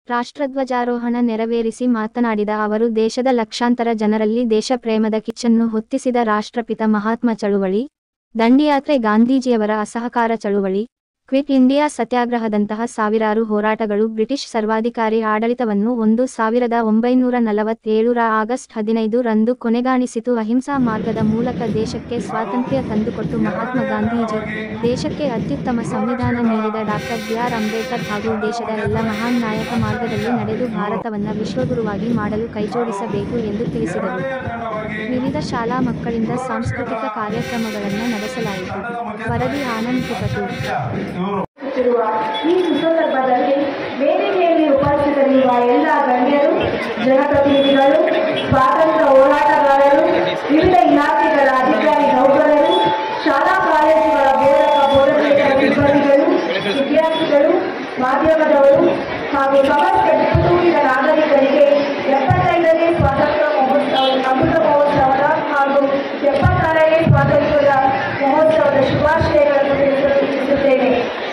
ರಾಷ್ಟ್ರಧ್ವಜಾರೋಹಣ ನೆರವೇರಿಸಿ ಮಾತನಾಡಿದ ಅವರು ದೇಶದ ಲಕ್ಷಾಂತರ ಜನರಲ್ಲಿ ದೇಶಪ್ರೇಮದ ಕಿಚ್ಚನ್ನು ಹೊತ್ತಿಸಿದ ರಾಷ್ಟ್ರಪಿತ ಮಹಾತ್ಮ ಚಳುವಳಿ ದಂಡಿಯಾತ್ರೆ ಗಾಂಧೀಜಿಯವರ ಅಸಹಕಾರ ಚಳುವಳಿ ಕ್ವಿಟ್ ಇಂಡಿಯಾ ಸತ್ಯಾಗ್ರಹದಂತಹ ಸಾವಿರಾರು ಹೋರಾಟಗಳು ಬ್ರಿಟಿಷ್ ಸರ್ವಾಧಿಕಾರಿ ಆಡಳಿತವನ್ನು ಒಂದು ಸಾವಿರದ ಒಂಬೈನೂರ ನಲವತ್ತೇಳರ ಆಗಸ್ಟ್ ಹದಿನೈದು ರಂದು ಕೊನೆಗಾಣಿಸಿತು ಅಹಿಂಸಾ ಮಾರ್ಗದ ಮೂಲಕ ದೇಶಕ್ಕೆ ಸ್ವಾತಂತ್ರ್ಯ ತಂದುಕೊಟ್ಟು ಮಹಾತ್ಮ ಗಾಂಧೀಜಿ ದೇಶಕ್ಕೆ ಅತ್ಯುತ್ತಮ ಸಂವಿಧಾನ ನೀಡಿದ ಡಾಕ್ಟರ್ ಬಿ ಆರ್ ಅಂಬೇಡ್ಕರ್ ಹಾಗೂ ದೇಶದ ಎಲ್ಲ ಮಹಾನ್ ನಾಯಕ ಮಾರ್ಗದಲ್ಲಿ ನಡೆದು ಭಾರತವನ್ನ ವಿಶ್ವಗುರುವಾಗಿ ಮಾಡಲು ಕೈಜೋಡಿಸಬೇಕು ಎಂದು ತಿಳಿಸಿದರು ವಿವಿಧ ಶಾಲಾ ಮಕ್ಕಳಿಂದ ಸಾಂಸ್ಕೃತಿಕ ಕಾರ್ಯಕ್ರಮಗಳನ್ನು ನಡೆಸಲಾಯಿತು ವರದಿ ಆನಂದ್ ತಿಪಟೂರ್ ಇರುವ ಈ ಸುಸಂದರ್ಭದಲ್ಲಿ ವೇದಿಕೆಯಲ್ಲಿ ಉಪಸ್ಥಿತರಿರುವ ಎಲ್ಲ ಗಣ್ಯರು ಜನಪ್ರತಿನಿಧಿಗಳು ಸ್ವಾತಂತ್ರ್ಯ ಹೋರಾಟಗಾರರು ವಿವಿಧ ಇಲಾಖೆಗಳ ಅಧಿಕಾರಿ ನೌಕರರು ಶಾಲಾ ಕಾಲೇಜುಗಳ ಬೋಧಕ ಬೋಧಕೇತರ ಸಿಬ್ಬಂದಿಗಳು ವಿದ್ಯಾರ್ಥಿಗಳು ಮಾಧ್ಯಮದವರು ಹಾಗೂ ಸಮಸ್ತ ಪುತ್ತೂರಿನ ನಾಗರಿಕರಿಗೆ ಎಪ್ಪತ್ತೈದನೇ ಸ್ವಾತಂತ್ರ್ಯ ಮಹೋತ್ಸವ ಅಮೃತ ಮಹೋತ್ಸವದ ಹಾಗೂ ಎಪ್ಪತ್ತಾರನೇ ಸ್ವಾತಂತ್ರ್ಯದ ಮಹೋತ್ಸವದ ಶುಭಾಶಯಗಳನ್ನು ತಿಳಿಸಲು ಇಚ್ಛಿಸುತ್ತೇನೆ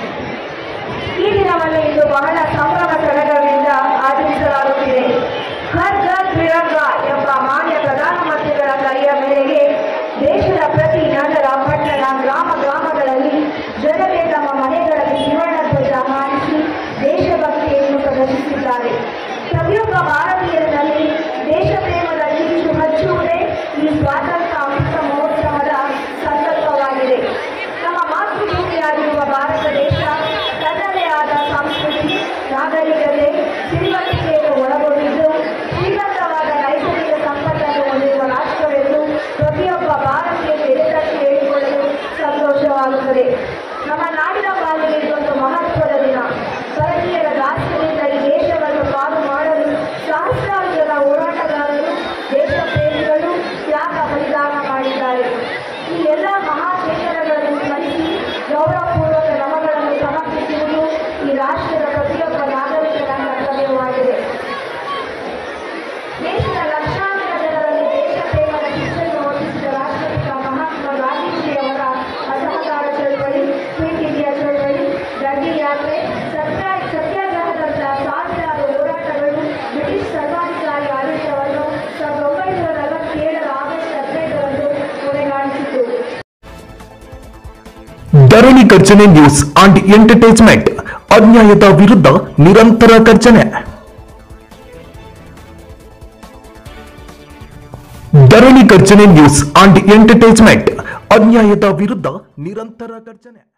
ಈ ದಿನವನ್ನು ಇಂದು ಬಹಳ ಸಂಭ್ರಮ ಸಡಗರದಿಂದ ಆಚರಿಸಲಾಗುತ್ತಿದೆ ಹರ್ ಘರ್ ತಿರಂಗ ಎಂಬ ಮಾನ್ಯ ಪ್ರಧಾನಮಂತ್ರಿಗಳ ಕರೆಯ ಮೇರೆಗೆ ದೇಶದ ಪ್ರತಿ ನಗರ ಪಟ್ಟಣ ಗ್ರಾಮ ಗ್ರಾಮಗಳಲ್ಲಿ ಜನತೆ ತಮ್ಮ ಮನೆಗಳಲ್ಲಿ ತ್ರಿವರ್ಣ ಧ್ವಜ ಹಾರಿಸಿ ದೇಶಭಕ್ತಿಯನ್ನು ಪ್ರದರ್ಶಿಸಿದ್ದಾರೆ ಪ್ರತಿಯೊಬ್ಬ ಭಾರತೀಯರಲ್ಲಿ ದೇಶ ಪ್ರೇಮದ ಕಿಚ್ಚು ಹಚ್ಚುವುದೇ ಈ ಸ್ವಾತಂತ್ರ್ಯ ಅಮೃತ ಮಹೋತ್ಸವದ ಸಂಕಲ್ಪವಾಗಿದೆ ನಮ್ಮ ಮಾತೃಭೂಮಿಯಾಗಿರುವ ಭಾರತ ದೇಶ ತನ್ನದೇ ಆದ ಸಂಸ್ಕೃತಿ ನಾಗರಿಕತೆ ಸಿರಿವಂತಿಕೆಯನ್ನು ಒಳಗೊಂಡಿದ್ದು ಶ್ರೀಮಂತವಾದ ನೈಸರ್ಗಿಕ ಸಂಪತ್ತನ್ನು ಹೊಂದಿರುವ ರಾಷ್ಟ್ರವೆಂದು ಪ್ರತಿಯೊಬ್ಬ ಭಾರತೀಯರು ಎದೆತಟ್ಟಿ ಹೇಳಿಕೊಳ್ಳಲು ಸಂತೋಷವಾಗುತ್ತದೆ ನಮ್ಮ ನಾಡಿನ ಪಾಲಿಗೆ ಇದೊಂದು ಮಹತ್ವದ ದಿನ ಭಾರತೀಯರ ದಾಸ್ಯದಿಂದ ಈ ದೇಶವನ್ನು ಪಾರು ಮಾಡಲು ಸಹಸ್ರಾರು ಜನ ಹೋರಾಟಗಾರರು ದೇಶ ಪ್ರೇಮಿಗಳು ತ್ಯಾಗ ಬಲಿದಾನ ಮಾಡಿದ್ದಾರೆ ಈ ಎಲ್ಲ ಮಹಾಚೇತನಗಳನ್ನು ಸ್ಮರಿಸಿ ಗೌರವಪೂರ್ವಕ ನಮಗಳನ್ನು ಸಮರ್ಪಿಸುವುದು ಈ ರಾಷ್ಟ್ರದ ಪ್ರತಿಯೊಬ್ಬ ನಾಗರಿಕರ ಕರ್ತವ್ಯವಾಗಿದೆ ದೇಶದ ಲಕ್ಷಾಂತರ ಜನರಲ್ಲಿ ದೇಶ ಪ್ರೇಮದ ಕಿಚ್ಚನ್ನು ಹೊಂದಿಸಿದ ರಾಷ್ಟ್ರಪಿತ ಮಹಾತ್ಮ ಗಾಂಧೀಜಿಯವರ ಅಸಹಕಾರ ಚಳವಳಿ ಕ್ವಿಟ್ ಇಂಡಿಯಾ ಚಳವಳಿ ದಂಡಿ ಯಾತ್ರೆ ಸತ್ಯ ಸತ್ಯಾಗ್ರಹದಂತಹ ಸಾವಿರಾರು ಹೋರಾಟಗಳು ಬ್ರಿಟಿಷ್ ಸರ್ವಾಧಿಕಾರಿ ಆಡಳಿತವನ್ನು ಸಾವಿರದ ಒಂಬೈನೂರ ನಲವತ್ತೇಳರ ಆಗಸ್ಟ್ ಹದಿನೈದರಂದು ಕೊನೆಗಾಣಿಸಿತು Dharani Garjane news and entertainment ಅನ್ಯಾಯದ ವಿರುದ್ಧ ನಿರಂತರ ಗರ್ಜನೆ Dharani Garjane news and entertainment ಅನ್ಯಾಯದ ವಿರುದ್ಧ ನಿರಂತರ ಗರ್ಜನೆ